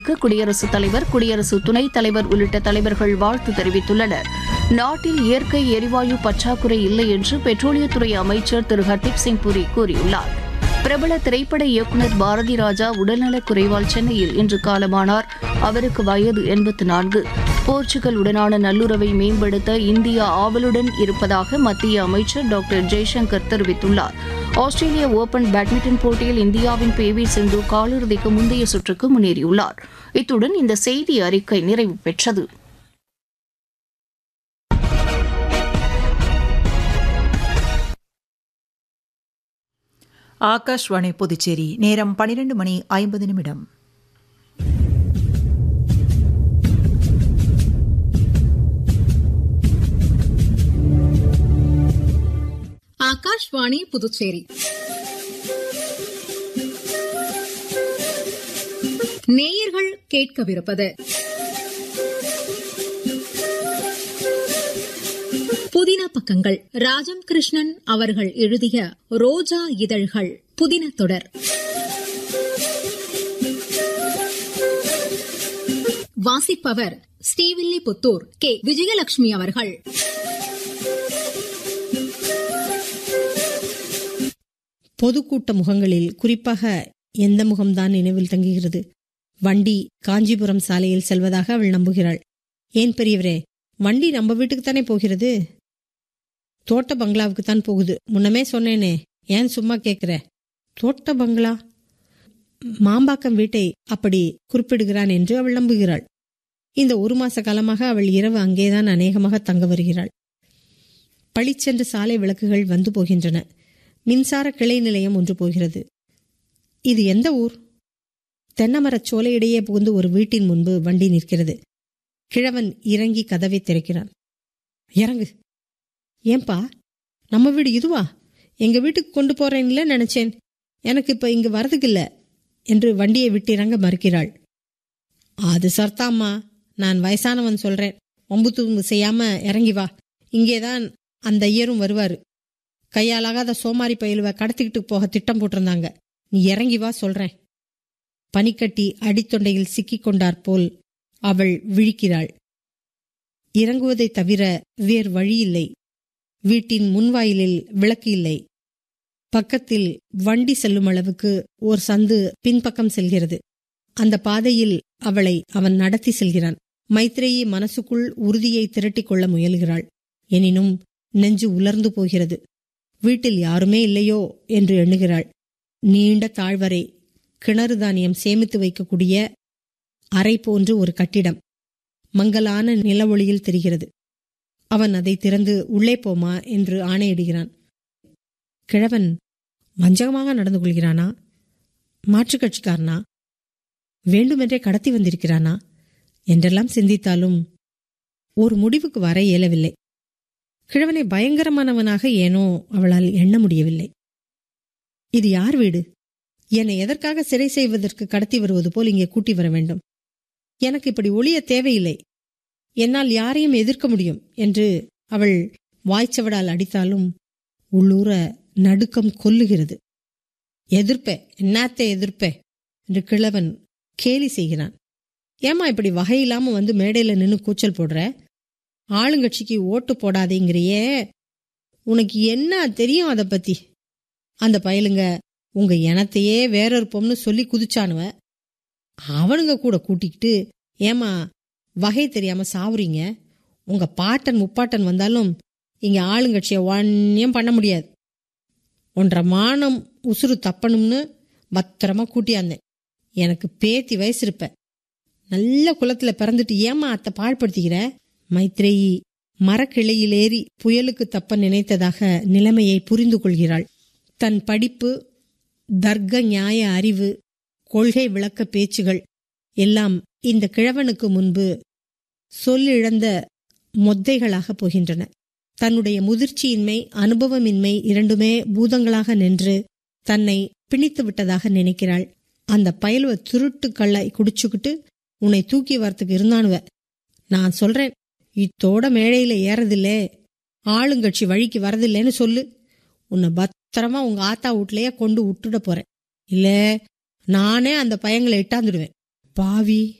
குடியரசுத் தலைவர் குடியரசு துணைத் தலைவர் உள்ளிட்ட தலைவர்கள் வாழ்த்து தெரிவித்துள்ளனர் நாட்டில் இயற்கை எரிவாயு பற்றாக்குறை இல்லை என்று பெட்ரோலியத்துறை அமைச்சர் திரு ஹர்தீப் சிங் புரி கூறியுள்ளார் பிரபல திரைப்பட இயக்குநர் பாரதி ராஜா உடல்நலக் குறைவால் சென்னையில் இன்று காலமானார் அவருக்கு வயது எண்பத்து நான்கு போர்ச்சுகல் உடனான நல்லுறவை மேம்படுத்த இந்தியா ஆவலுடன் இருப்பதாக மத்திய அமைச்சர் டாக்டர் ஜெய்சங்கர் தெரிவித்துள்ளார் ஆஸ்திரேலிய ஓபன் பேட்மிண்டன் போட்டியில் இந்தியாவின் பி வி சிந்து காலிறுதிக்கு முந்தைய சுற்றுக்கு முன்னேறியுள்ளார் இத்துடன் இந்த செய்தி அறிக்கை நிறைவு பெற்றது ஆகாஷ்வாணி புதுச்சேரி நேரம் பனிரெண்டு மணி ஐம்பது நிமிடம் ஆகாஷ்வாணி புதுச்சேரி நேயர்கள் கேட்கவிருப்பது புதின பக்கங்கள் ராஜம் கிருஷ்ணன் அவர்கள் எழுதிய ரோஜா இதழ்கள் புதின தொடர் வாசிப்பவர் ஸ்ரீவில்லிபுத்தூர் கே விஜயலட்சுமி அவர்கள் பொதுக்கூட்ட முகங்களில் குறிப்பாக எந்த முகம்தான் நினைவில் தங்குகிறது வண்டி காஞ்சிபுரம் சாலையில் செல்வதாக அவள் நம்புகிறாள் ஏன் பெரியவரே வண்டி நம்ம வீட்டுக்கு தானே போகிறது தோட்ட பங்களாவுக்கு தான் போகுது முன்னமே சொன்னேனே ஏன் சும்மா கேட்கிற தோட்ட பங்களா மாம்பாக்கம் வீட்டை அப்படி குறிப்பிடுகிறான் என்று அவள் நம்புகிறாள் இந்த ஒரு மாச காலமாக அவள் இரவு அங்கேதான் அநேகமாக தங்க வருகிறாள் பளிச்சென்று சாலை விளக்குகள் வந்து போகின்றன மின்சார கிளை நிலையம் ஒன்று போகிறது இது எந்த ஊர் தென்னமரச் சோலையிடையே புகுந்து ஒரு வீட்டின் முன்பு வண்டி நிற்கிறது கிழவன் இறங்கி கதவை திறக்கிறான் இறங்கு ஏன்பா நம்ம வீடு இதுவா எங்க வீட்டுக்கு கொண்டு போறேன்ல நினைச்சேன் எனக்கு இப்ப இங்கு வரதுக்கு இல்ல என்று வண்டியை விட்டு இறங்க மறுக்கிறாள் அது சர்த்தாம்மா நான் வயசானவன் சொல்றேன் ஒம்பு தும்பு செய்யாம இறங்கி வா இங்கேதான் அந்த ஐயரும் வருவாரு கையாலாகாத சோமாரி பயிலுவ கடத்திக்கிட்டு போக திட்டம் போட்டிருந்தாங்க நீ இறங்கி வா சொல்றேன் பனிக்கட்டி அடித்தொண்டையில் சிக்கிக் கொண்டாற் போல் அவள் விழிக்கிறாள் இறங்குவதைத் தவிர வேறு வழியில்லை வீட்டின் முன்வாயிலில் விளக்கு இல்லை பக்கத்தில் வண்டி செல்லும் அளவுக்கு ஓர் சந்து பின்பக்கம் செல்கிறது அந்த பாதையில் அவளை அவன் நடத்தி செல்கிறான் மைத்ரேயி மனசுக்குள் உறுதியை திரட்டிக் கொள்ள முயல்கிறாள் எனினும் நெஞ்சு உலர்ந்து போகிறது வீட்டில் யாருமே இல்லையோ என்று எண்ணுகிறாள் நீண்ட தாழ்வரை கிணறு தானியம் சேமித்து வைக்கக்கூடிய அறை போன்று ஒரு கட்டிடம் மங்கலான நிலவொளியில் தெரிகிறது அவன் அதை திறந்து உள்ளே போமா என்று ஆணையிடுகிறான் கிழவன் வஞ்சகமாக நடந்து கொள்கிறானா மாற்றுக் கட்சிக்காரனா வேண்டுமென்றே கடத்தி வந்திருக்கிறானா என்றெல்லாம் சிந்தித்தாலும் ஒரு முடிவுக்கு வர இயலவில்லை கிழவனை பயங்கரமானவனாக ஏனோ அவளால் எண்ண முடியவில்லை இது யார் வீடு என்னை எதற்காக சிறை செய்வதற்கு கடத்தி வருவது போல் இங்கே கூட்டி வர வேண்டும் எனக்கு இப்படி ஒளிய தேவையில்லை என்னால் யாரையும் எதிர்க்க முடியும் என்று அவள் வாய்ச்சவடால் அடித்தாலும் உள்ளூர நடுக்கம் கொல்லுகிறது எதிர்ப்பே என்னாத்தை எதிர்ப்பே என்று கிழவன் கேலி செய்கிறான் ஏமா இப்படி வகையில்லாம வந்து மேடையில நின்னு கூச்சல் போடுற ஆளுங்கட்சிக்கு ஓட்டு போடாதேங்கிறியே உனக்கு என்ன தெரியும் அதை பத்தி அந்த பயலுங்க உங்க இனத்தையே வேற இருப்போம்னு சொல்லி குதிச்சானுவ அவனுங்க கூட கூட்டிக்கிட்டு ஏமா வகை தெரியாம சாவுறீங்க உங்க பாட்டன் முப்பாட்டன் வந்தாலும் இங்க ஆளுங்கட்சிய ஒன்னியம் பண்ண முடியாது ஒன்றரை மானம் உசுறு தப்பணும்னு பத்திரமா கூட்டியாந்தேன் எனக்கு பேத்தி வயசு இருப்ப நல்ல குளத்துல பிறந்துட்டு ஏமா அத்தை பாழ்படுத்திக்கிற மைத்ரேயி மரக்கிளையிலேறி புயலுக்கு தப்ப நினைத்ததாக நிலைமையை புரிந்து கொள்கிறாள் தன் படிப்பு தர்க்க நியாய அறிவு கொள்கை விளக்க பேச்சுகள் எல்லாம் இந்த கிழவனுக்கு முன்பு சொல்லிழந்த மொத்தைகளாக போகின்றன தன்னுடைய முதிர்ச்சியின்மை அனுபவமின்மை இரண்டுமே பூதங்களாக நின்று தன்னை பிணித்து விட்டதாக நினைக்கிறாள் அந்த பயலுவ திருட்டு கள்ளை குடிச்சுக்கிட்டு உன்னை தூக்கி வரத்துக்கு இருந்தானுவ நான் சொல்றேன் இத்தோட மேடையில ஏறதில்லே ஆளுங்கட்சி வழிக்கு வரதில்லைன்னு சொல்லு உன்னை பத்திரமா உங்க ஆத்தா வீட்லயே கொண்டு விட்டுட போறேன் இல்ல நானே அந்த பையங்களை இட்டாந்துடுவேன் பாவி